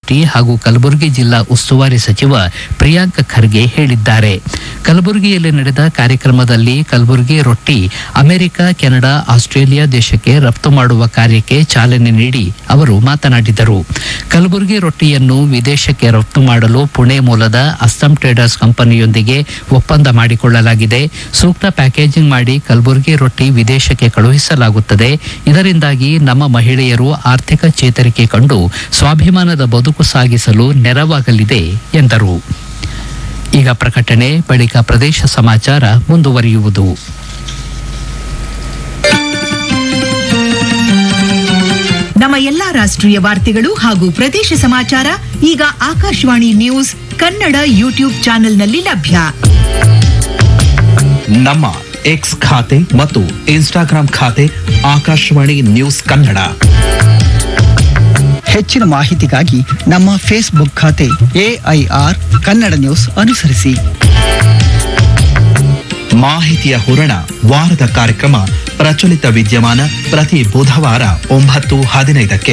ರೊಟ್ಟಿ ಹಾಗೂ ಕಲಬುರಗಿ ಜಿಲ್ಲಾ ಉಸ್ತುವಾರಿ ಸಚಿವ ಪ್ರಿಯಾಂಕ್ ಖರ್ಗೆ ಹೇಳಿದ್ದಾರೆ ಕಲಬುರಗಿಯಲ್ಲಿ ನಡೆದ ಕಾರ್ಯಕ್ರಮದಲ್ಲಿ ಕಲಬುರಗಿ ರೊಟ್ಟಿ ಅಮೆರಿಕ ಕೆನಡಾ ಆಸ್ಟ್ರೇಲಿಯಾ ದೇಶಕ್ಕೆ ರಫ್ತು ಮಾಡುವ ಕಾರ್ಯಕ್ಕೆ ಚಾಲನೆ ನೀಡಿ ಅವರು ಮಾತನಾಡಿದರು ಕಲಬುರಗಿ ರೊಟ್ಟಿಯನ್ನು ವಿದೇಶಕ್ಕೆ ರಫ್ತು ಮಾಡಲು ಪುಣೆ ಮೂಲದ ಅಸ್ಸಾಂ ಟ್ರೇಡರ್ಸ್ ಕಂಪನಿಯೊಂದಿಗೆ ಒಪ್ಪಂದ ಮಾಡಿಕೊಳ್ಳಲಾಗಿದೆ ಸೂಕ್ತ ಪ್ಯಾಕೇಜಿಂಗ್ ಮಾಡಿ ಕಲಬುರಗಿ ರೊಟ್ಟಿ ವಿದೇಶಕ್ಕೆ ಕಳುಹಿಸಲಾಗುತ್ತದೆ ಇದರಿಂದಾಗಿ ನಮ್ಮ ಮಹಿಳೆಯರು ಆರ್ಥಿಕ ಚೇತರಿಕೆ ಕಂಡು ಸ್ವಾಭಿಮಾನದ ಬದುಕು ಸಾಗಿಸಲು ನೆರವಾಗಲಿದೆ ಎಂದರು ಈಗ ಪ್ರಕಟಣೆ ಬಳಿಕ ಪ್ರದೇಶ ಸಮಾಚಾರ ಮುಂದುವರಿಯುವುದು ನಮ್ಮ ಎಲ್ಲಾ ರಾಷ್ಟ್ರೀಯ ವಾರ್ತೆಗಳು ಹಾಗೂ ಪ್ರದೇಶ ಸಮಾಚಾರ ಈಗ ಆಕಾಶವಾಣಿ ನ್ಯೂಸ್ ಕನ್ನಡ ಯೂಟ್ಯೂಬ್ ಚಾನೆಲ್ನಲ್ಲಿ ಲಭ್ಯ ನಮ್ಮ ಎಕ್ಸ್ ಖಾತೆ ಮತ್ತು ಇನ್ಸ್ಟಾಗ್ರಾಂ ಖಾತೆ ಆಕಾಶವಾಣಿ ನ್ಯೂಸ್ ಕನ್ನಡ ಹೆಚ್ಚಿನ ಮಾಹಿತಿಗಾಗಿ ನಮ್ಮ ಫೇಸ್ಬುಕ್ ಖಾತೆ ಎಐಆರ್ ಕನ್ನಡ ನ್ಯೂಸ್ ಅನುಸರಿಸಿ ಮಾಹಿತಿಯ ಹೂರಣ ವಾರದ ಕಾರ್ಯಕ್ರಮ ಪ್ರಚಲಿತ ವಿದ್ಯಮಾನ ಪ್ರತಿ ಬುಧವಾರ ಒಂಬತ್ತು ಹದಿನೈದಕ್ಕೆ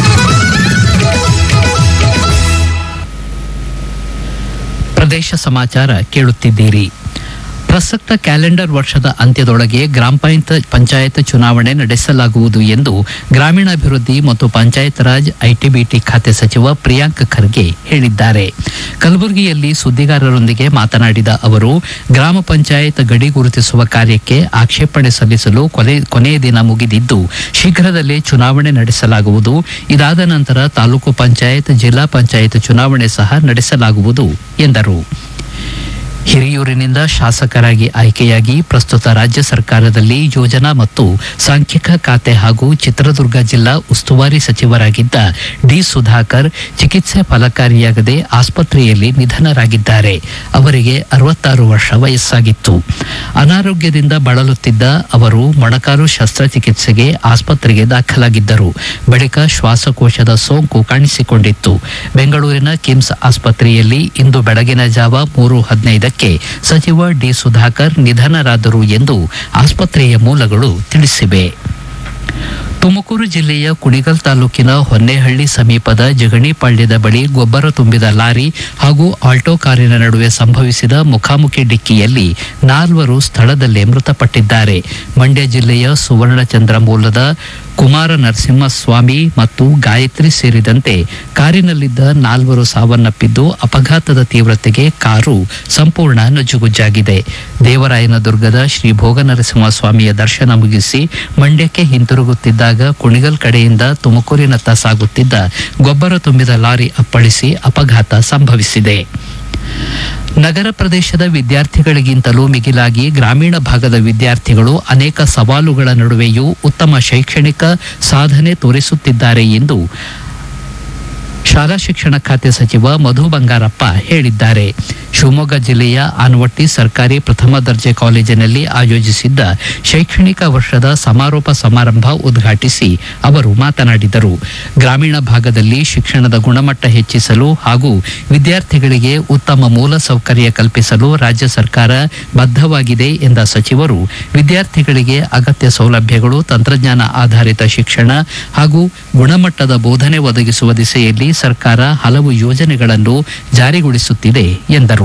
ಪ್ರದೇಶ ಸಮಾಚಾರ ಕೇಳುತ್ತಿದ್ದೀರಿ ಪ್ರಸಕ್ತ ಕ್ಯಾಲೆಂಡರ್ ವರ್ಷದ ಅಂತ್ಯದೊಳಗೆ ಗ್ರಾಮ ಪಂಚಾಯತ್ ಪಂಚಾಯತ್ ಚುನಾವಣೆ ನಡೆಸಲಾಗುವುದು ಎಂದು ಗ್ರಾಮೀಣಾಭಿವೃದ್ಧಿ ಮತ್ತು ಪಂಚಾಯತ್ ರಾಜ್ ಐಟಿಬಿಟಿ ಖಾತೆ ಸಚಿವ ಪ್ರಿಯಾಂಕ್ ಖರ್ಗೆ ಹೇಳಿದ್ದಾರೆ ಕಲಬುರಗಿಯಲ್ಲಿ ಸುದ್ದಿಗಾರರೊಂದಿಗೆ ಮಾತನಾಡಿದ ಅವರು ಗ್ರಾಮ ಪಂಚಾಯತ್ ಗಡಿ ಗುರುತಿಸುವ ಕಾರ್ಯಕ್ಕೆ ಆಕ್ಷೇಪಣೆ ಸಲ್ಲಿಸಲು ಕೊನೆ ಕೊನೆಯ ದಿನ ಮುಗಿದಿದ್ದು ಶೀಘ್ರದಲ್ಲೇ ಚುನಾವಣೆ ನಡೆಸಲಾಗುವುದು ಇದಾದ ನಂತರ ತಾಲೂಕು ಪಂಚಾಯತ್ ಜಿಲ್ಲಾ ಪಂಚಾಯತ್ ಚುನಾವಣೆ ಸಹ ನಡೆಸಲಾಗುವುದು ಎಂದರು ಹಿರಿಯೂರಿನಿಂದ ಶಾಸಕರಾಗಿ ಆಯ್ಕೆಯಾಗಿ ಪ್ರಸ್ತುತ ರಾಜ್ಯ ಸರ್ಕಾರದಲ್ಲಿ ಯೋಜನಾ ಮತ್ತು ಸಾಂಖ್ಯಿಕ ಖಾತೆ ಹಾಗೂ ಚಿತ್ರದುರ್ಗ ಜಿಲ್ಲಾ ಉಸ್ತುವಾರಿ ಸಚಿವರಾಗಿದ್ದ ಡಿ ಸುಧಾಕರ್ ಚಿಕಿತ್ಸೆ ಫಲಕಾರಿಯಾಗದೆ ಆಸ್ಪತ್ರೆಯಲ್ಲಿ ನಿಧನರಾಗಿದ್ದಾರೆ ಅವರಿಗೆ ಅರವತ್ತಾರು ವರ್ಷ ವಯಸ್ಸಾಗಿತ್ತು ಅನಾರೋಗ್ಯದಿಂದ ಬಳಲುತ್ತಿದ್ದ ಅವರು ಮೊಣಕಾಲು ಶಸ್ತ್ರಚಿಕಿತ್ಸೆಗೆ ಆಸ್ಪತ್ರೆಗೆ ದಾಖಲಾಗಿದ್ದರು ಬಳಿಕ ಶ್ವಾಸಕೋಶದ ಸೋಂಕು ಕಾಣಿಸಿಕೊಂಡಿತ್ತು ಬೆಂಗಳೂರಿನ ಕಿಮ್ಸ್ ಆಸ್ಪತ್ರೆಯಲ್ಲಿ ಇಂದು ಬೆಳಗಿನ ಜಾವ ಮೂರು ಹದಿನೈದಕ್ಕೆ ಸಚಿವ ಡಿ ಸುಧಾಕರ್ ನಿಧನರಾದರು ಎಂದು ಆಸ್ಪತ್ರೆಯ ಮೂಲಗಳು ತಿಳಿಸಿವೆ ತುಮಕೂರು ಜಿಲ್ಲೆಯ ಕುಣಿಗಲ್ ತಾಲೂಕಿನ ಹೊನ್ನೇಹಳ್ಳಿ ಸಮೀಪದ ಜಗಣಿಪಾಳ್ಯದ ಬಳಿ ಗೊಬ್ಬರ ತುಂಬಿದ ಲಾರಿ ಹಾಗೂ ಆಲ್ಟೋ ಕಾರಿನ ನಡುವೆ ಸಂಭವಿಸಿದ ಮುಖಾಮುಖಿ ಡಿಕ್ಕಿಯಲ್ಲಿ ನಾಲ್ವರು ಸ್ಥಳದಲ್ಲೇ ಮೃತಪಟ್ಟಿದ್ದಾರೆ ಮಂಡ್ಯ ಜಿಲ್ಲೆಯ ಸುವರ್ಣಚಂದ್ರ ಮೂಲದ ಕುಮಾರ ನರಸಿಂಹಸ್ವಾಮಿ ಮತ್ತು ಗಾಯತ್ರಿ ಸೇರಿದಂತೆ ಕಾರಿನಲ್ಲಿದ್ದ ನಾಲ್ವರು ಸಾವನ್ನಪ್ಪಿದ್ದು ಅಪಘಾತದ ತೀವ್ರತೆಗೆ ಕಾರು ಸಂಪೂರ್ಣ ನಜ್ಜುಗುಜ್ಜಾಗಿದೆ ದೇವರಾಯನದುರ್ಗದ ಶ್ರೀ ಭೋಗನರಸಿಂಹಸ್ವಾಮಿಯ ದರ್ಶನ ಮುಗಿಸಿ ಮಂಡ್ಯಕ್ಕೆ ಹಿಂತಿರುಗುತ್ತಿದ್ದಾಗ ಕುಣಿಗಲ್ ಕಡೆಯಿಂದ ತುಮಕೂರಿನತ್ತ ಸಾಗುತ್ತಿದ್ದ ಗೊಬ್ಬರ ತುಂಬಿದ ಲಾರಿ ಅಪ್ಪಳಿಸಿ ಅಪಘಾತ ಸಂಭವಿಸಿದೆ ನಗರ ಪ್ರದೇಶದ ವಿದ್ಯಾರ್ಥಿಗಳಿಗಿಂತಲೂ ಮಿಗಿಲಾಗಿ ಗ್ರಾಮೀಣ ಭಾಗದ ವಿದ್ಯಾರ್ಥಿಗಳು ಅನೇಕ ಸವಾಲುಗಳ ನಡುವೆಯೂ ಉತ್ತಮ ಶೈಕ್ಷಣಿಕ ಸಾಧನೆ ತೋರಿಸುತ್ತಿದ್ದಾರೆ ಎಂದು ಶಾಲಾ ಶಿಕ್ಷಣ ಖಾತೆ ಸಚಿವ ಮಧು ಬಂಗಾರಪ್ಪ ಹೇಳಿದ್ದಾರೆ ಶಿವಮೊಗ್ಗ ಜಿಲ್ಲೆಯ ಆನವಟ್ಟಿ ಸರ್ಕಾರಿ ಪ್ರಥಮ ದರ್ಜೆ ಕಾಲೇಜಿನಲ್ಲಿ ಆಯೋಜಿಸಿದ್ದ ಶೈಕ್ಷಣಿಕ ವರ್ಷದ ಸಮಾರೋಪ ಸಮಾರಂಭ ಉದ್ಘಾಟಿಸಿ ಅವರು ಮಾತನಾಡಿದರು ಗ್ರಾಮೀಣ ಭಾಗದಲ್ಲಿ ಶಿಕ್ಷಣದ ಗುಣಮಟ್ಟ ಹೆಚ್ಚಿಸಲು ಹಾಗೂ ವಿದ್ಯಾರ್ಥಿಗಳಿಗೆ ಉತ್ತಮ ಮೂಲ ಸೌಕರ್ಯ ಕಲ್ಪಿಸಲು ರಾಜ್ಯ ಸರ್ಕಾರ ಬದ್ಧವಾಗಿದೆ ಎಂದ ಸಚಿವರು ವಿದ್ಯಾರ್ಥಿಗಳಿಗೆ ಅಗತ್ಯ ಸೌಲಭ್ಯಗಳು ತಂತ್ರಜ್ಞಾನ ಆಧಾರಿತ ಶಿಕ್ಷಣ ಹಾಗೂ ಗುಣಮಟ್ಟದ ಬೋಧನೆ ಒದಗಿಸುವ ದಿಸೆಯಲ್ಲಿ ಸರ್ಕಾರ ಹಲವು ಯೋಜನೆಗಳನ್ನು ಜಾರಿಗೊಳಿಸುತ್ತಿದೆ ಎಂದರು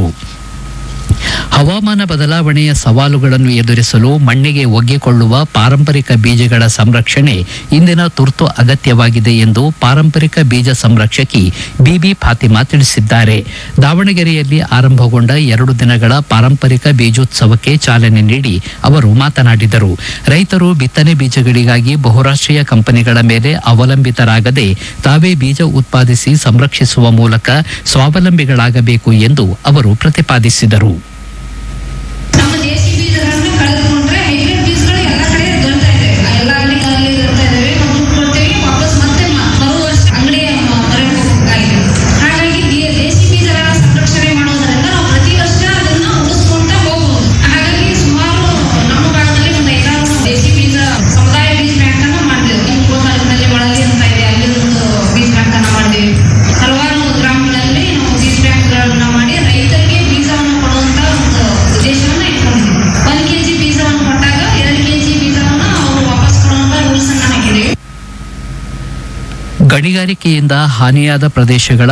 ಹವಾಮಾನ ಬದಲಾವಣೆಯ ಸವಾಲುಗಳನ್ನು ಎದುರಿಸಲು ಮಣ್ಣಿಗೆ ಒಗ್ಗಿಕೊಳ್ಳುವ ಪಾರಂಪರಿಕ ಬೀಜಗಳ ಸಂರಕ್ಷಣೆ ಇಂದಿನ ತುರ್ತು ಅಗತ್ಯವಾಗಿದೆ ಎಂದು ಪಾರಂಪರಿಕ ಬೀಜ ಸಂರಕ್ಷಕಿ ಬಿಬಿ ಫಾತಿಮಾ ತಿಳಿಸಿದ್ದಾರೆ ದಾವಣಗೆರೆಯಲ್ಲಿ ಆರಂಭಗೊಂಡ ಎರಡು ದಿನಗಳ ಪಾರಂಪರಿಕ ಬೀಜೋತ್ಸವಕ್ಕೆ ಚಾಲನೆ ನೀಡಿ ಅವರು ಮಾತನಾಡಿದರು ರೈತರು ಬಿತ್ತನೆ ಬೀಜಗಳಿಗಾಗಿ ಬಹುರಾಷ್ಟ್ರೀಯ ಕಂಪನಿಗಳ ಮೇಲೆ ಅವಲಂಬಿತರಾಗದೆ ತಾವೇ ಬೀಜ ಉತ್ಪಾದಿಸಿ ಸಂರಕ್ಷಿಸುವ ಮೂಲಕ ಸ್ವಾವಲಂಬಿಗಳಾಗಬೇಕು ಎಂದು ಅವರು ಪ್ರತಿಪಾದಿಸಿದರು ನಮ್ಮ ದೇಶಿ ಬೀಜಗಳನ್ನ ಕಳೆದುಕೊಂಡ್ರೆ ಹೈಬ್ರಿಡ್ ಬೀಜಗಳು ಎಲ್ಲ ಕಡೆ ದೊರೆತಾ ಇದೆ ಎಲ್ಲ ಹಳ್ಳಿಗಳಲ್ಲಿ ದೊರೆತಾ ಇದಾವೆ ನಾವು ದುಡ್ಡು ಕೊಡ್ತೇವೆ ವಾಪಸ್ ಮತ್ತೆ ಮ- ಮರು ವರ್ಷ ಅಂಗಡಿಯ ಮೊರೆ ಹೋಗಬೇಕಾಗಿದೆ ಹಾಗಾಗಿ ಬಿ- ದೇಶಿ ಬೀಜಗಳ ಸಂರಕ್ಷಣೆ ಮಾಡೋದ್ರಿಂದ ನಾವು ಪ್ರತಿ ವರ್ಷ ಅದನ್ನ ಉಳಿಸ್ಕೊಂತ ಹೋಗ್ಬೋದು ಹಾಗಾಗಿ ಸುಮಾರು ನಮ್ಮ ಭಾಗದಲ್ಲಿ ಒಂದು ಐದಾರು ದೇಶಿ ಬೀಜ ಸಮುದಾಯ ಬೀಜ ಬ್ಯಾಂಕ್ ಅನ್ನ ಮಾಡಿದೆವು ನಿಮ್ಮ ತಾಲೂಕಿನಲ್ಲಿ ಮೊಳಲಿ ಅಂತ ಇದೆ ಅಲ್ಲಿ ಒಂದು ಬೀಜ ಬ್ಯಾಂಕ್ ಅನ್ನ ಮಾಡಿದೆವು ಹಲವಾರು ಗ್ರಾಮಗಳಲ್ಲಿ ನಾವು ಬೀಜ ಬ್ಯಾಂಕ್ಗಳನ್ನ ಮಾಡಿ ರೈತರಿಗೆ ಬೀಜವನ್ನು ಕೊಡುವಂತ ಒಂದು ಉದ್ದೇಶವನ್ನ ಇಟ್ಕೊಂಡಿದ್ದೀವಿ ಒಂದ್ ಕೆಜಿ ಬೀಜವನ್ನು ಕೊಟ್ಟಾಗ ಎರಡು ಕೆಜಿ ಬೀಜವನ್ನು ಅವರು ವಾಪಸ್ ಕೊಡುವಂತ ರೂಲ್ಸ್ ಅನ್ನ ಹಾಕಿದ್ದೀವಿ ಗಣಿಗಾರಿಕೆಯಿಂದ ಹಾನಿಯಾದ ಪ್ರದೇಶಗಳ